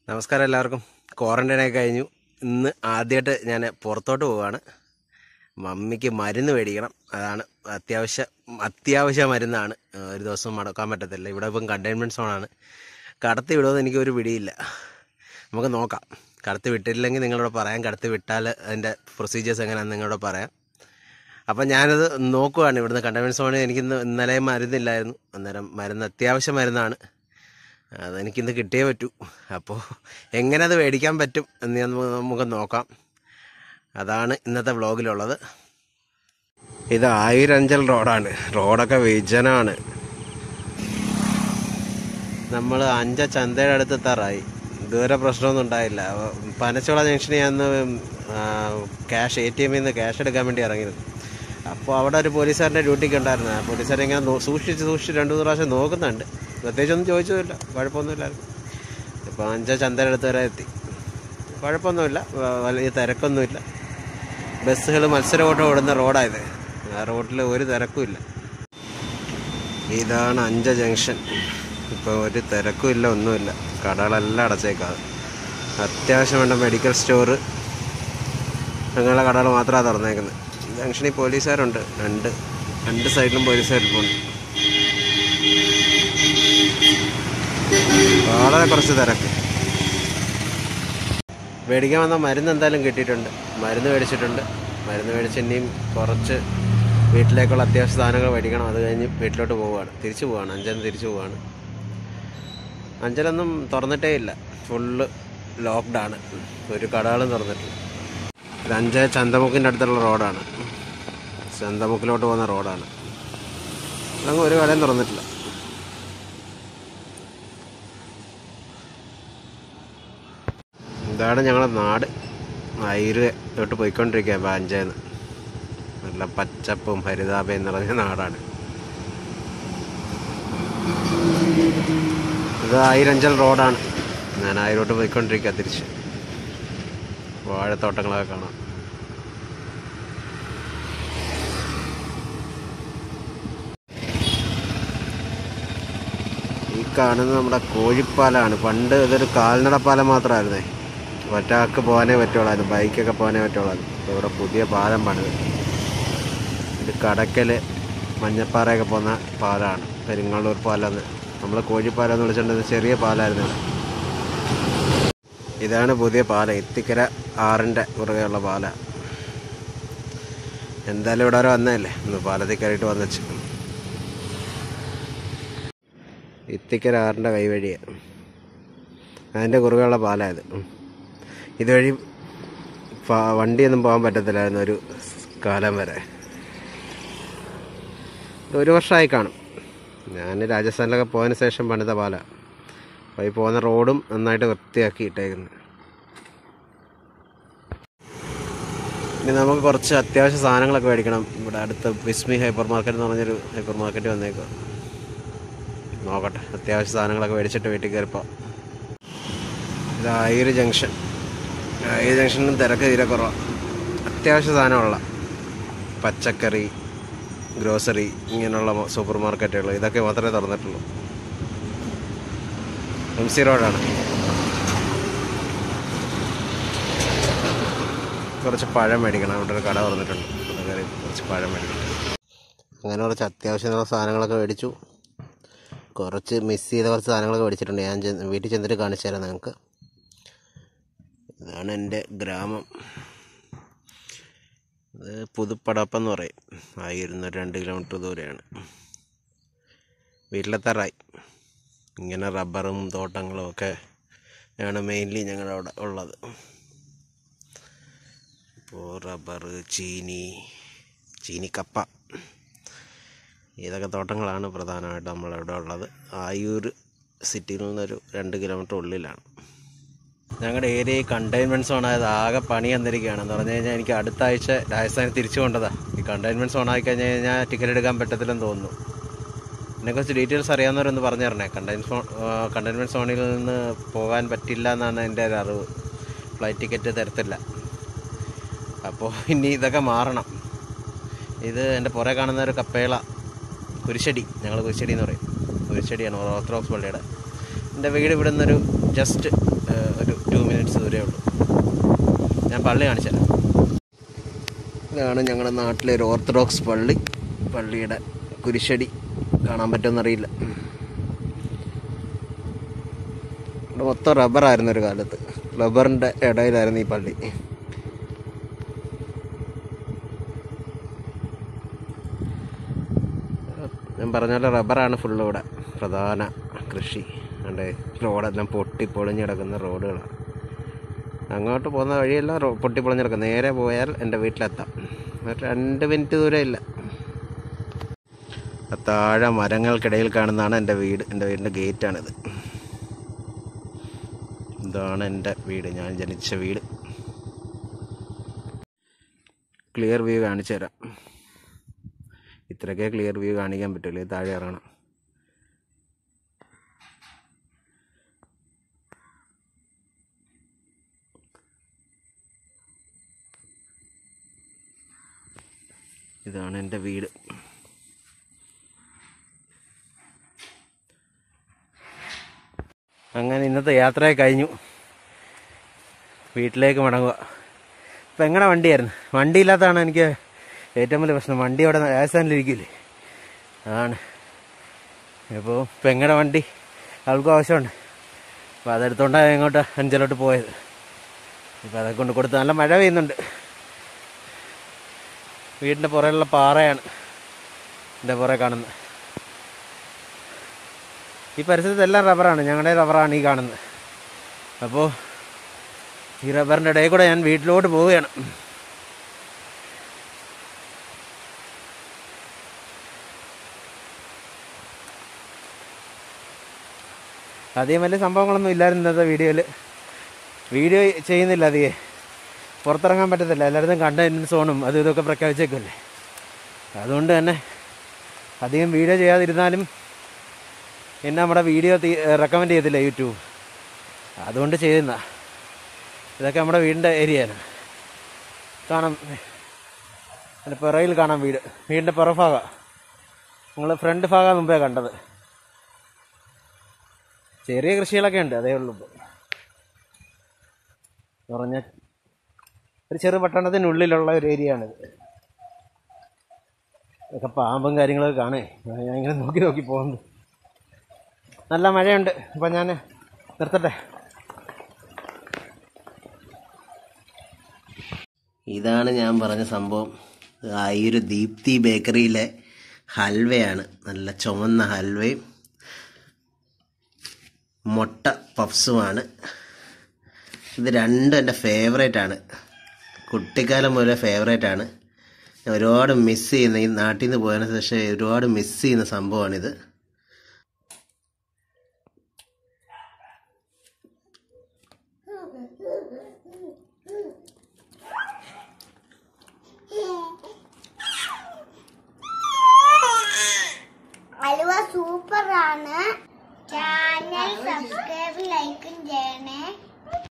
നമസ്കാരം എല്ലാവർക്കും ക്വാറന്റൈനൊക്കെ കഴിഞ്ഞു ഇന്ന് ആദ്യമായിട്ട് ഞാൻ പുറത്തോട്ട് പോവാണ് മമ്മിക്ക് മരുന്ന് മേടിക്കണം അതാണ് അത്യാവശ്യം അത്യാവശ്യ മരുന്നാണ് ഏഹ് ഒരു ദിവസം മടക്കാൻ പറ്റത്തില്ല ഇവിടെ ഇപ്പം കണ്ടെയ്ൻമെൻറ്റ് സോണാണ് കടത്തി വിടുമെന്ന് എനിക്ക് ഒരു പിടിയില്ല നമുക്ക് നോക്കാം കടത്തി വിട്ടില്ലെങ്കിൽ നിങ്ങളോട് പറയാം കടത്തി വിട്ടാൽ അതിൻ്റെ പ്രൊസീജിയേഴ്സ് എങ്ങനെയാണെന്ന് നിങ്ങളോട് പറയാം അപ്പം ഞാനത് നോക്കുവാണ് ഇവിടുന്ന് കണ്ടെയ്ൻമെൻറ്റ് സോണിൽ എനിക്കിന്ന് ഇന്നലെ മരുന്നില്ലായിരുന്നു അന്നേരം മരുന്ന് അത്യാവശ്യ മരുന്നാണ് അതെനിക്കിന്ന് കിട്ടിയേ പറ്റൂ അപ്പോൾ എങ്ങനെ അത് മേടിക്കാൻ പറ്റും എന്ന് ഞാൻ നമുക്ക് നമുക്ക് നോക്കാം അതാണ് ഇന്നത്തെ വ്ളോഗിലുള്ളത് ഇത് ആയിരഞ്ചൽ റോഡാണ് റോഡൊക്കെ വിജനാണ് നമ്മൾ അഞ്ച ചന്തയുടെ അടുത്ത് എത്താറായി ഇതുവരെ പ്രശ്നമൊന്നും ഉണ്ടായില്ല അവ- പനച്ചോള ജംഗ്ഷനിൽ ഞാൻ ക്യാഷ് എ ടി എമ്മിൽ നിന്ന് ക്യാഷ് എടുക്കാൻ വേണ്ടി ഇറങ്ങിയിരുന്നു അപ്പോൾ അവിടെ ഒരു പോലീസുകാരൻ്റെ ഡ്യൂട്ടിക്ക് ഉണ്ടായിരുന്നു ആ പോലീസുകാരെ ഇങ്ങനെ നോ- സൂക്ഷിച്ച് സൂക്ഷിച്ച് രണ്ട് മൂന്ന് പ്രാവശ്യം നോക്കുന്നുണ്ട് പ്രത്യേകിച്ചൊന്നും ചോദിച്ചതുമില്ല കുഴപ്പമൊന്നുമില്ലായിരുന്നു ഇപ്പോൾ അഞ്ച ചന്തയുടെ അടുത്ത് വരെ എത്തി കുഴപ്പമൊന്നുമില്ല വ- വലിയ തിരക്കൊന്നുമില്ല ബസ്സുകൾ മത്സരമോട്ടം ഓടുന്ന റോഡായത് ആ റോഡിൽ ഒരു തിരക്കുമില്ല ഇതാണ് അഞ്ച ജംഗ്ഷൻ ഇപ്പോൾ ഒരു തിരക്കും ഇല്ല ഒന്നുമില്ല കടകളെല്ലാം അടച്ചേക്കാതെ അത്യാവശ്യം വേണ്ട മെഡിക്കൽ സ്റ്റോറ് അങ്ങനെയുള്ള കടകൾ മാത്രമാണ് തുറന്നേക്കുന്നത് ജംഗ്ഷനിൽ പോലീസുകാരുണ്ട് രണ്ട് രണ്ട് സൈഡിലും പോലീസുകാരിപ്പുണ്ട് വളരെ കുറച്ച് തിരക്ക് മേടിക്കാൻ വന്ന മരുന്ന് എന്തായാലും കിട്ടിയിട്ടുണ്ട് മരുന്ന് മേടിച്ചിട്ടുണ്ട് മരുന്ന് മേടിച്ച് ഇനിയും കുറച്ച് വീട്ടിലേക്കുള്ള അത്യാവശ്യ സാധനങ്ങൾ മേടിക്കണം അത് കഴിഞ്ഞ് വീട്ടിലോട്ട് പോവുകയാണ് തിരിച്ചു പോവാണ് അഞ്ചലിന് തിരിച്ചു പോവാണ് അഞ്ചലൊന്നും തുറന്നിട്ടേ ഇല്ല ഫുള്ള് ലോക്ക്ഡാണ് ഒരു കടകളും തുറന്നിട്ടില്ല ഇത് അഞ്ച് ചന്തമുക്കിൻ്റെ അടുത്തുള്ള റോഡാണ് ചന്തമുക്കിലോട്ട് പോകുന്ന റോഡാണ് അങ്ങ് ഒരു കടയും തുറന്നിട്ടില്ല ഇതാണ് ഞങ്ങളുടെ നാട് അയിര് തൊട്ട് പോയിക്കൊണ്ടിരിക്കുക പാഞ്ചേന്ന് നല്ല പച്ചപ്പും ഹരിതാപയും നിറഞ്ഞ നാടാണ് ഇത് ആയിരഞ്ചൽ റോഡാണ് ഞാൻ ആയിരോട്ട് പോയിക്കൊണ്ടിരിക്കുക തിരിച്ച് വാഴത്തോട്ടങ്ങളൊക്കെ കാണാം ഈ കാണുന്നത് നമ്മുടെ കോഴിപ്പാലാണ് പണ്ട് ഇതൊരു കാൽനടപ്പാലം മാത്രമായിരുന്നേ ഒറ്റയാൾക്ക് പോകാനേ പറ്റുള്ളായിരുന്നു ബൈക്കൊക്കെ പോകാനേ പറ്റുള്ളായിരുന്നു ഇപ്പോൾ ഇവിടെ പുതിയ പാലം പണിത് ഇത് കടക്കൽ മഞ്ഞപ്പാറയൊക്കെ പോകുന്ന പാലമാണ് പെരിങ്ങള്ളൂർ പാലം എന്ന് നമ്മൾ കോഴിപ്പാലം എന്ന് വിളിച്ചിട്ടുണ്ടെങ്കിൽ ചെറിയ പാലമായിരുന്നു ഇവിടെ ഇതാണ് പുതിയ പാലം ഇത്തിക്കര ആറിൻ്റെ കുറുകെയുള്ള പാല എന്തായാലും ഇവിടെ വരെ വന്നതല്ലേ ഒന്ന് പാലത്തിൽ കയറിയിട്ട് വന്നുവെച്ച് ഇത്തിക്കര ആറിൻ്റെ കൈവഴിയാണ് അതിൻ്റെ കുറുകെയുള്ള പാലമായത് ഇതുവഴി പ- വണ്ടിയൊന്നും പോകാൻ പറ്റത്തില്ലായിരുന്നു ഒരു കാലം വരെ ഇത് ഒരു വർഷമായി കാണും ഞാൻ രാജസ്ഥാനിലൊക്കെ പോയതിന് ശേഷം പണിത പാല അപ്പോൾ ഈ പോകുന്ന റോഡും നന്നായിട്ട് വൃത്തിയാക്കി ഇട്ടേക്കുന്നത് ഇനി നമുക്ക് കുറച്ച് അത്യാവശ്യ സാധനങ്ങളൊക്കെ മേടിക്കണം ഇവിടെ അടുത്ത് വിസ്മി ഹൈപ്പർ മാർക്കറ്റ് എന്ന് പറഞ്ഞൊരു ഹൈപ്പർ മാർക്കറ്റ് വന്നേക്കുക നോക്കട്ടെ അത്യാവശ്യ സാധനങ്ങളൊക്കെ മേടിച്ചിട്ട് വീട്ടിൽ കയറിപ്പോ ഇത് ആയിരം ജംഗ്ഷൻ ആയിരം ജംഗ്ഷനിലും തിരക്ക് തീരെ കുറവാണ് അത്യാവശ്യ സാധനമുള്ള പച്ചക്കറി ഗ്രോസറി ഇങ്ങനെയുള്ള മ- സൂപ്പർ മാർക്കറ്റുകൾ ഇതൊക്കെ മാത്രമേ തുറന്നിട്ടുള്ളൂ എം സി റോഡാണ് കുറച്ച് പഴം മേടിക്കണം അവിടെ ഒരു കട തുറന്നിട്ടുണ്ട് അവിടെ കയറി കുറച്ച് പഴം മേടിക്കണം അങ്ങനെ കുറച്ച് അത്യാവശ്യമുള്ള സാധനങ്ങളൊക്കെ മേടിച്ചു കുറച്ച് മിസ് ചെയ്ത കുറച്ച് സാധനങ്ങളൊക്കെ മേടിച്ചിട്ടുണ്ട് ഞാൻ ചെന്ന് വീട്ടിൽ ചെന്നിട്ട് കാണിച്ചു തരാം നിങ്ങൾക്ക് ഇതാണ് എൻ്റെ ഗ്രാമം ഇത് പുതുപ്പടപ്പം എന്ന് പറയും ആയിരുന്നു രണ്ട് കിലോമീറ്റർ ദൂരെയാണ് വീട്ടിലെത്താറായി ഇങ്ങനെ റബ്ബറും തോട്ടങ്ങളും ഒക്കെ ആണ് മെയിൻലി ഞങ്ങളുടെ അവിടെ ഉള്ളത് ഇപ്പോൾ റബ്ബർ ചീനി ചീനിക്കപ്പ ഇതൊക്കെ തോട്ടങ്ങളാണ് പ്രധാനമായിട്ട് നമ്മളിവിടെ ഉള്ളത് ആയൂർ സിറ്റിയിൽ നിന്നൊരു രണ്ട് കിലോമീറ്റർ ഉള്ളിലാണ് ഞങ്ങളുടെ ഏരിയ കണ്ടെയ്ൻമെൻറ്റ് സോൺ ആയത് ആകെ പണി തന്നിരിക്കുകയാണ് എന്ന് പറഞ്ഞു കഴിഞ്ഞാൽ എനിക്ക് അടുത്ത ആഴ്ച രാജസ്ഥാനിൽ തിരിച്ചു കൊണ്ടതാ ഈ കണ്ടെയ്ൻമെൻറ്റ് സോൺ ആയി കഴിഞ്ഞ് കഴിഞ്ഞാൽ ടിക്കറ്റ് എടുക്കാൻ പറ്റത്തില്ലെന്ന് തോന്നുന്നു ഇതിനെക്കുറിച്ച് ഡീറ്റെയിൽസ് അറിയാവുന്നവരൊന്ന് പറഞ്ഞു തരണേ കണ്ടെയ്ൻ സോൺ കണ്ടെയ്ൻമെൻറ്റ് സോണിൽ നിന്ന് പോകാൻ പറ്റില്ല എന്നാണ് എൻ്റെ ഒരു അറിവ് ഫ്ലൈറ്റ് ടിക്കറ്റ് തരത്തില്ല അപ്പോൾ ഇനി ഇതൊക്കെ മാറണം ഇത് എൻ്റെ പുറകെ കാണുന്ന ഒരു കപ്പേള കുരിശടി ഞങ്ങൾ കുരിശടി എന്ന് പറയും കുരിശടിയാണ് ഓർത്തഡോക്സ് പള്ളിയുടെ എൻ്റെ വീട് ഇവിടെ നിന്നൊരു ജസ്റ്റ് മിനിറ്റ്സ് ദൂരേ ഉള്ളൂ ഞാൻ പള്ളി കാണിച്ചുതരാം ഇതാണ് ഞങ്ങളുടെ നാട്ടിലെ ഒരു ഓർത്തഡോക്സ് പള്ളി പള്ളിയുടെ കുരിശടി കാണാൻ പറ്റുമെന്നറിയില്ല ഇവിടെ മൊത്തം റബ്ബറായിരുന്നു ഒരു കാലത്ത് റബ്ബറിൻ്റെ ഇടയിലായിരുന്നു ഈ പള്ളി ഞാൻ പറഞ്ഞ പോലെ റബ്ബറാണ് ഫുള്ള് ഇവിടെ പ്രധാന കൃഷി അണ്ടേ റോഡെല്ലാം പൊട്ടി പൊളിഞ്ഞ് കിടക്കുന്ന റോഡുകളാണ് അങ്ങോട്ട് പോകുന്ന വഴിയെല്ലാം റോ പൊട്ടി പൊളിഞ്ഞ് കിടക്കും നേരെ പോയാൽ എൻ്റെ വീട്ടിലെത്താം ഒരു രണ്ട് മിനിറ്റ് ദൂരം ഇല്ല ആ താഴെ മരങ്ങൾക്കിടയിൽ കാണുന്നതാണ് എൻ്റെ വീട് എൻ്റെ വീടിൻ്റെ ഗേറ്റാണിത് ഇതാണ് എൻ്റെ വീട് ഞാൻ ജനിച്ച വീട് ക്ലിയർ വ്യൂ കാണിച്ചു തരാം ഇത്രയൊക്കെ ക്ലിയർ വ്യൂ കാണിക്കാൻ പറ്റില്ല ഇത് താഴെ ഇറങ്ങണം ഇതാണ് എൻ്റെ വീട് അങ്ങനെ ഇന്നത്തെ യാത്രയെ കഴിഞ്ഞു വീട്ടിലേക്ക് മടങ്ങുക ഇപ്പം എങ്ങനെ വണ്ടിയായിരുന്നു വണ്ടി ഇല്ലാത്തതാണ് എനിക്ക് ഏറ്റവും വലിയ പ്രശ്നം വണ്ടി അവിടെ രാജസ്ഥാനിലിരിക്കില്ലേ അതാണ് ഇപ്പോൾ പെങ്ങടെ വണ്ടി ആൾക്കും ആവശ്യമുണ്ട് അപ്പോൾ അതെടുത്തോണ്ടാണ് ഇങ്ങോട്ട് അഞ്ചലോട്ട് പോയത് ഇപ്പോൾ അതൊക്കെ കൊണ്ട് കൊടുത്ത് നല്ല മഴ പെയ്യുന്നുണ്ട് വീടിൻ്റെ പുറകിലുള്ള പാറയാണ് എൻ്റെ പുറകെ കാണുന്നത് ഈ പരിസരത്തെല്ലാം റബ്ബറാണ് ഞങ്ങളുടെ റബ്ബറാണ് ഈ കാണുന്നത് അപ്പോൾ ഈ റബ്ബറിൻ്റെ ഇടയിൽ കൂടെ ഞാൻ വീട്ടിലോട്ട് പോവുകയാണ് അധികം വലിയ സംഭവങ്ങളൊന്നും ഇല്ലായിരുന്നു ഇന്നത്തെ വീഡിയോയിൽ വീഡിയോ ചെയ്യുന്നില്ല അധികം പുറത്തിറങ്ങാൻ പറ്റത്തില്ല എല്ലായിടത്തും കണ്ടന്റ് സോണും അതും ഇതൊക്കെ പ്രഖ്യാപിച്ചേക്കല്ലേ അതുകൊണ്ട് തന്നെ അധികം വീഡിയോ ചെയ്യാതിരുന്നാലും എന്നെ നമ്മുടെ വീഡിയോ റെക്കമെൻഡ് ചെയ്തില്ല യൂട്യൂബ് അതുകൊണ്ട് ചെയ്യുന്ന ഇതൊക്കെ നമ്മുടെ വീടിൻ്റെ ഏരിയയാണ് കാണാം അതിൻ്റെ പിറയിൽ കാണാം വീട് വീടിൻ്റെ പുറഭാഗം നിങ്ങൾ ഫ്രണ്ട് ഭാഗം മുമ്പേ കണ്ടത് ചെറിയ കൃഷികളൊക്കെ ഉണ്ട് അതേ ഉള്ളൂ ഇപ്പോൾ പറഞ്ഞ ഒരു ചെറു പട്ടണത്തിനുള്ളിലുള്ള ഒരു ഏരിയ ആണിത് ഇതൊക്കെ പാമ്പും കാര്യങ്ങളൊക്കെ കാണേ ഞാൻ ഇങ്ങനെ നോക്കി നോക്കി പോകുന്നു നല്ല മഴയുണ്ട് അപ്പം ഞാൻ നിർത്തട്ടെ ഇതാണ് ഞാൻ പറഞ്ഞ സംഭവം ആ ഈ ഒരു ദീപ്തി ബേക്കറിയിലെ ഹൽവയാണ് നല്ല ചുമന്ന ഹൽവയും മുട്ട പഫ്സുമാണ് ഇത് രണ്ടും എൻ്റെ ഫേവറേറ്റ് ആണ് കുട്ടിക്കാലം മുതലേ ഫേവറേറ്റ് ആണ് ഞാൻ ഒരുപാട് മിസ് ചെയ്യുന്ന ഈ നാട്ടിൽ നിന്ന് പോയതിന് ശേഷം ഒരുപാട് മിസ് ചെയ്യുന്ന സംഭവമാണിത് അലുവ സൂപ്പറാണ് ചാനൽ സബ്സ്ക്രൈബ് ലൈക്കും ചെയ്യണേ